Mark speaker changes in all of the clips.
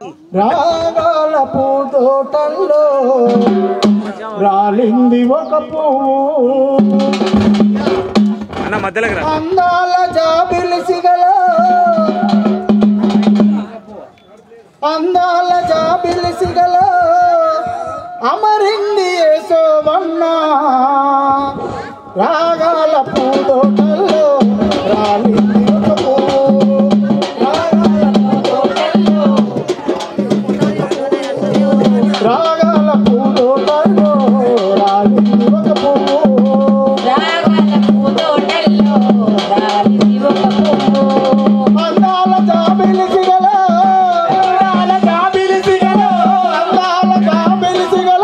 Speaker 1: రాగాల పూతోటల్లో రాలింది ఒక పువ్వు
Speaker 2: అన్న మధ్యలోకి రా
Speaker 1: అందాల జాబిలి సిగల అందాల జాబిలి సిగల అమరింది ఏసోవన్న రాగాల పూదోటల్లో రాలింది ఒక పువ్వు. రాగాల పూదోటల్లో రాలింది ఒక పువ్వు
Speaker 3: రాగాల పూతోటల్లో రాలింది ఒక పువ్వు.
Speaker 1: అందాల జాబిలి సిగల అందాల జాబిలి సిగల అందాల జాబిలి సిగల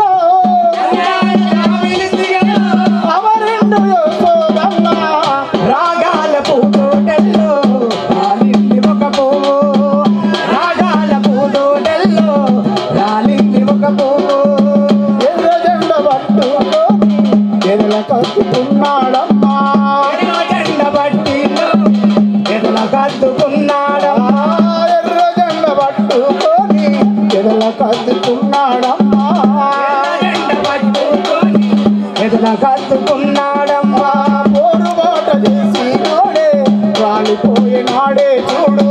Speaker 1: అమరిండు యోసోదన్న రాగాల పూతోటల్లో రాలింది ఒక పువ్వు రాగాల పూతోటల్లో రాలింది ఒక పువ్వు ఎర్ర జెండ పట్టుకొని ఎర్ర కట్టుకున్నాడమ్మా ఎర్ర జెండ పట్టిలో ఎదల కద్దుకున్నాడమ్మా ఎర్ర జెండ పట్టుకొని ఎదల కద్దుకున్నాడమ్మా జెండ పట్టుకొని ఎదల కద్దుకున్నాడమ్మా పోరుబాట చేసి నోడే రాలిపోయినాడే చూడు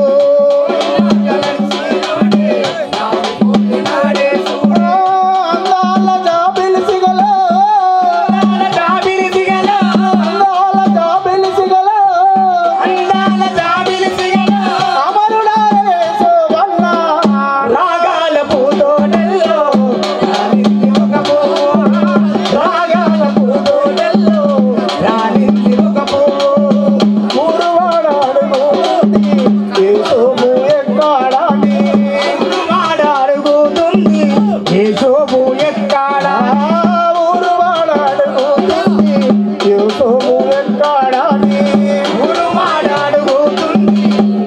Speaker 1: అందాల జాబిలి సిగల జాబిలి సిగల అందాల జాబిలి సిగల అందాల జాబిలి సిగల అమరుడారే సోవన్న రాగాల పూతోటల్లో రాలింది ఒక పువ్వు రాగాల పూతోటల్లో రాలింది ఒక పువ్వు మూడువాడ అడుగుతుంది ఏ సోము ఎక్కాడని మూడువాడ అడుగుతుంది ఏ సోము ఎక్కాడా ఊరువాడ అడుగుతుంది ఏ సోము ఎక్కాడని ఊరువాడ అడుగుతుంది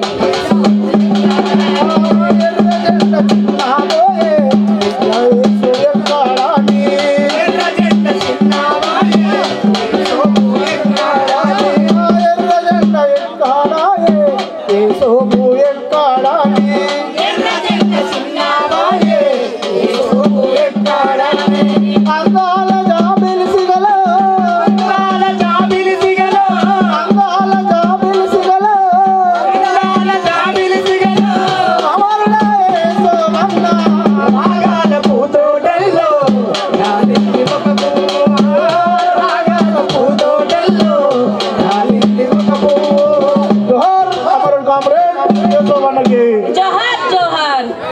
Speaker 3: ఎర్ర జెండ చిన్నవాయే,
Speaker 1: అందాల జాబిలి సిగల అందాల జాబిలి సిగల అందాల జాబిలి సిగల అందాల జాబిలి సిగల అమరుడా యేసోవన్న రాగాల పూతోటల్లో రాలింది ఒక పువ్వు రాగాల పూతోటల్లో రాలింది ఒక పువ్వు జోహార్ అమరుడు కామ్రేడ్ యేసోవన్నకి